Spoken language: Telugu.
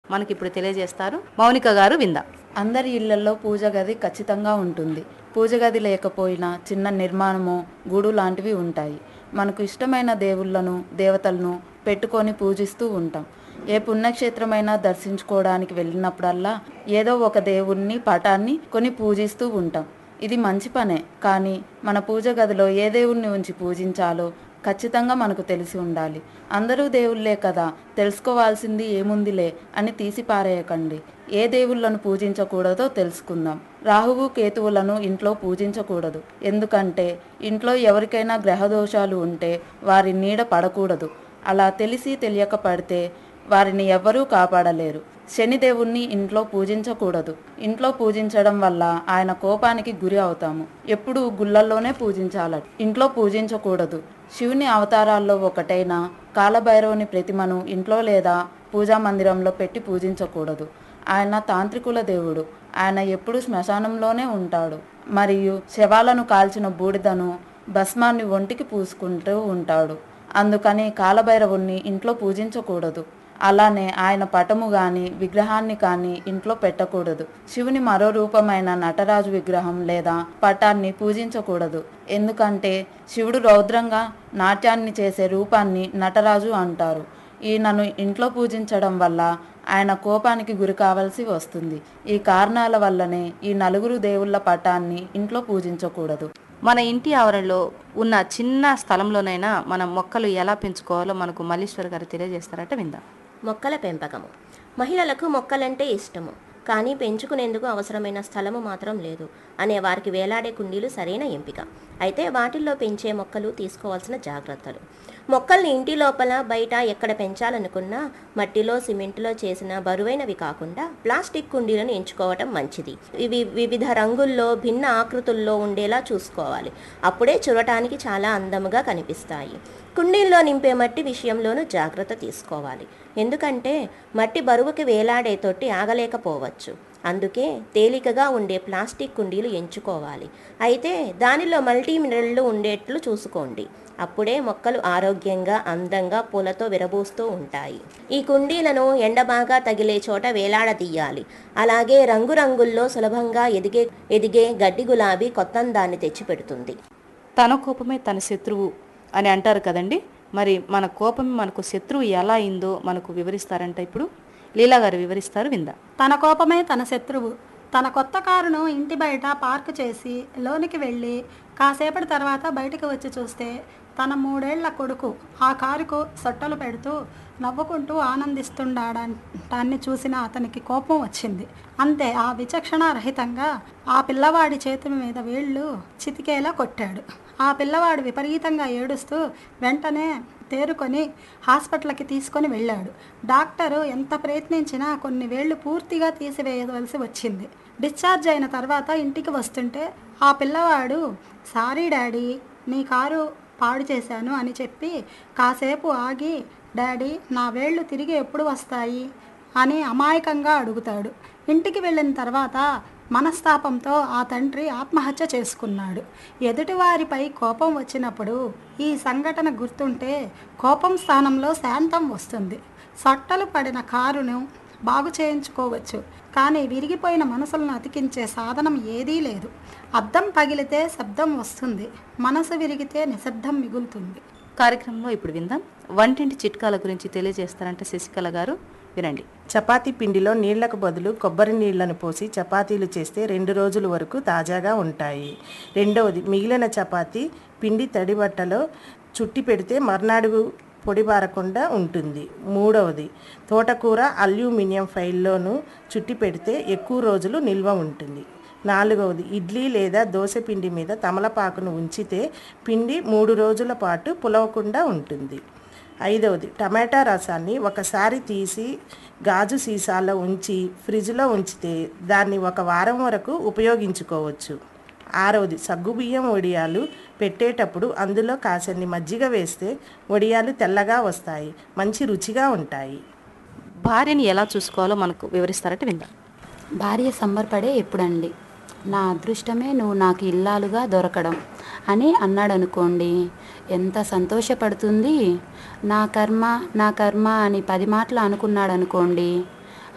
మనకి ఇప్పుడు తెలియజేస్తారు మౌనిక గారు విందాం అందరి ఇళ్లలో పూజ గది ఖచ్చితంగా ఉంటుంది పూజ గది లేకపోయినా చిన్న నిర్మాణము గూడు లాంటివి ఉంటాయి మనకు ఇష్టమైన దేవుళ్ళను దేవతలను పెట్టుకొని పూజిస్తూ ఉంటాం ఏ పుణ్యక్షేత్రమైనా దర్శించుకోవడానికి వెళ్ళినప్పుడల్లా ఏదో ఒక దేవుణ్ణి పటాన్ని కొని పూజిస్తూ ఉంటాం ఇది మంచి పనే కానీ మన పూజ గదిలో ఏ దేవుణ్ణి ఉంచి పూజించాలో ఖచ్చితంగా మనకు తెలిసి ఉండాలి అందరూ దేవుళ్ళే కదా తెలుసుకోవాల్సింది ఏముందిలే అని తీసి పారేయకండి ఏ దేవుళ్ళను పూజించకూడదో తెలుసుకుందాం రాహువు కేతువులను ఇంట్లో పూజించకూడదు ఎందుకంటే ఇంట్లో ఎవరికైనా గ్రహదోషాలు ఉంటే వారి నీడ పడకూడదు అలా తెలిసి తెలియక పడితే వారిని ఎవ్వరూ కాపాడలేరు శనిదేవుణ్ణి ఇంట్లో పూజించకూడదు ఇంట్లో పూజించడం వల్ల ఆయన కోపానికి గురి అవుతాము ఎప్పుడు గుళ్ళల్లోనే పూజించాలట ఇంట్లో పూజించకూడదు శివుని అవతారాల్లో ఒకటైన కాలభైరవుని ప్రతిమను ఇంట్లో లేదా పూజా మందిరంలో పెట్టి పూజించకూడదు ఆయన తాంత్రికుల దేవుడు ఆయన ఎప్పుడు శ్మశానంలోనే ఉంటాడు మరియు శవాలను కాల్చిన బూడిదను భస్మాన్ని ఒంటికి పూసుకుంటూ ఉంటాడు అందుకని కాలభైరవుణ్ణి ఇంట్లో పూజించకూడదు అలానే ఆయన పటము గాని విగ్రహాన్ని కానీ ఇంట్లో పెట్టకూడదు శివుని మరో రూపమైన నటరాజు విగ్రహం లేదా పటాన్ని పూజించకూడదు ఎందుకంటే శివుడు రౌద్రంగా నాట్యాన్ని చేసే రూపాన్ని నటరాజు అంటారు ఈయనను ఇంట్లో పూజించడం వల్ల ఆయన కోపానికి గురి కావాల్సి వస్తుంది ఈ కారణాల వల్లనే ఈ నలుగురు దేవుళ్ళ పటాన్ని ఇంట్లో పూజించకూడదు మన ఇంటి ఆవరణలో ఉన్న చిన్న స్థలంలోనైనా మనం మొక్కలు ఎలా పెంచుకోవాలో మనకు మల్లీశ్వర్ గారు తెలియజేస్తారట విందాం మొక్కల పెంపకము మహిళలకు మొక్కలంటే ఇష్టము కానీ పెంచుకునేందుకు అవసరమైన స్థలము మాత్రం లేదు అనే వారికి వేలాడే కుండీలు సరైన ఎంపిక అయితే వాటిల్లో పెంచే మొక్కలు తీసుకోవాల్సిన జాగ్రత్తలు మొక్కల్ని ఇంటి లోపల బయట ఎక్కడ పెంచాలనుకున్నా మట్టిలో సిమెంటులో చేసిన బరువైనవి కాకుండా ప్లాస్టిక్ కుండీలను ఎంచుకోవటం మంచిది ఇవి వివిధ రంగుల్లో భిన్న ఆకృతుల్లో ఉండేలా చూసుకోవాలి అప్పుడే చూడటానికి చాలా అందముగా కనిపిస్తాయి కుండీల్లో నింపే మట్టి విషయంలోనూ జాగ్రత్త తీసుకోవాలి ఎందుకంటే మట్టి బరువుకి వేలాడే తొట్టి ఆగలేకపోవచ్చు అందుకే తేలికగా ఉండే ప్లాస్టిక్ కుండీలు ఎంచుకోవాలి అయితే దానిలో మల్టీ మినరల్లు ఉండేట్లు చూసుకోండి అప్పుడే మొక్కలు ఆరోగ్యంగా అందంగా పూలతో విరబూస్తూ ఉంటాయి ఈ కుండీలను ఎండ బాగా తగిలే చోట వేలాడదీయాలి అలాగే రంగురంగుల్లో సులభంగా ఎదిగే ఎదిగే గడ్డి గులాబీ కొత్తందాన్ని తెచ్చిపెడుతుంది తన కోపమే తన శత్రువు అని అంటారు కదండి మరి మన కోపం మనకు శత్రువు ఎలా అయిందో మనకు వివరిస్తారంట ఇప్పుడు లీలా గారు వివరిస్తారు విందా తన కోపమే తన శత్రువు తన కొత్త కారును ఇంటి బయట పార్క్ చేసి లోనికి వెళ్ళి కాసేపటి తర్వాత బయటికి వచ్చి చూస్తే తన మూడేళ్ల కొడుకు ఆ కారుకు సొట్టలు పెడుతూ నవ్వుకుంటూ ఆనందిస్తుండడాన్ని చూసిన అతనికి కోపం వచ్చింది అంతే ఆ విచక్షణ రహితంగా ఆ పిల్లవాడి చేతుల మీద వేళ్ళు చితికేలా కొట్టాడు ఆ పిల్లవాడు విపరీతంగా ఏడుస్తూ వెంటనే తేరుకొని హాస్పిటల్కి తీసుకొని వెళ్ళాడు డాక్టరు ఎంత ప్రయత్నించినా కొన్ని వేళ్ళు పూర్తిగా తీసివేయవలసి వచ్చింది డిశ్చార్జ్ అయిన తర్వాత ఇంటికి వస్తుంటే ఆ పిల్లవాడు సారీ డాడీ నీ కారు పాడు చేశాను అని చెప్పి కాసేపు ఆగి డాడీ నా వేళ్ళు తిరిగి ఎప్పుడు వస్తాయి అని అమాయకంగా అడుగుతాడు ఇంటికి వెళ్ళిన తర్వాత మనస్తాపంతో ఆ తండ్రి ఆత్మహత్య చేసుకున్నాడు ఎదుటివారిపై కోపం వచ్చినప్పుడు ఈ సంఘటన గుర్తుంటే కోపం స్థానంలో శాంతం వస్తుంది సొట్టలు పడిన కారును బాగు చేయించుకోవచ్చు కానీ విరిగిపోయిన మనసులను అతికించే సాధనం ఏదీ లేదు అద్దం పగిలితే శబ్దం వస్తుంది మనసు విరిగితే నిశ్శబ్దం మిగులుతుంది కార్యక్రమంలో ఇప్పుడు విందాం వంటింటి చిట్కాల గురించి తెలియజేస్తారంట శశికళ గారు వినండి చపాతీ పిండిలో నీళ్లకు బదులు కొబ్బరి నీళ్లను పోసి చపాతీలు చేస్తే రెండు రోజుల వరకు తాజాగా ఉంటాయి రెండవది మిగిలిన చపాతీ పిండి తడి బట్టలో చుట్టి పెడితే మర్నాడు పొడిబారకుండా ఉంటుంది మూడవది తోటకూర అల్యూమినియం ఫైల్లోనూ చుట్టి పెడితే ఎక్కువ రోజులు నిల్వ ఉంటుంది నాలుగవది ఇడ్లీ లేదా దోశ పిండి మీద తమలపాకును ఉంచితే పిండి మూడు రోజుల పాటు పులవకుండా ఉంటుంది ఐదవది టమాటా రసాన్ని ఒకసారి తీసి గాజు సీసాలో ఉంచి ఫ్రిడ్జ్లో ఉంచితే దాన్ని ఒక వారం వరకు ఉపయోగించుకోవచ్చు ఆరవది సగ్గుబియ్యం వడియాలు పెట్టేటప్పుడు అందులో కాసన్ని మజ్జిగ వేస్తే వడియాలు తెల్లగా వస్తాయి మంచి రుచిగా ఉంటాయి భార్యని ఎలా చూసుకోవాలో మనకు వివరిస్తారట విందాం భార్య సంబరపడే ఎప్పుడండి నా అదృష్టమే నువ్వు నాకు ఇల్లాలుగా దొరకడం అని అన్నాడనుకోండి ఎంత సంతోషపడుతుంది నా కర్మ నా కర్మ అని పది మాటలు అనుకున్నాడనుకోండి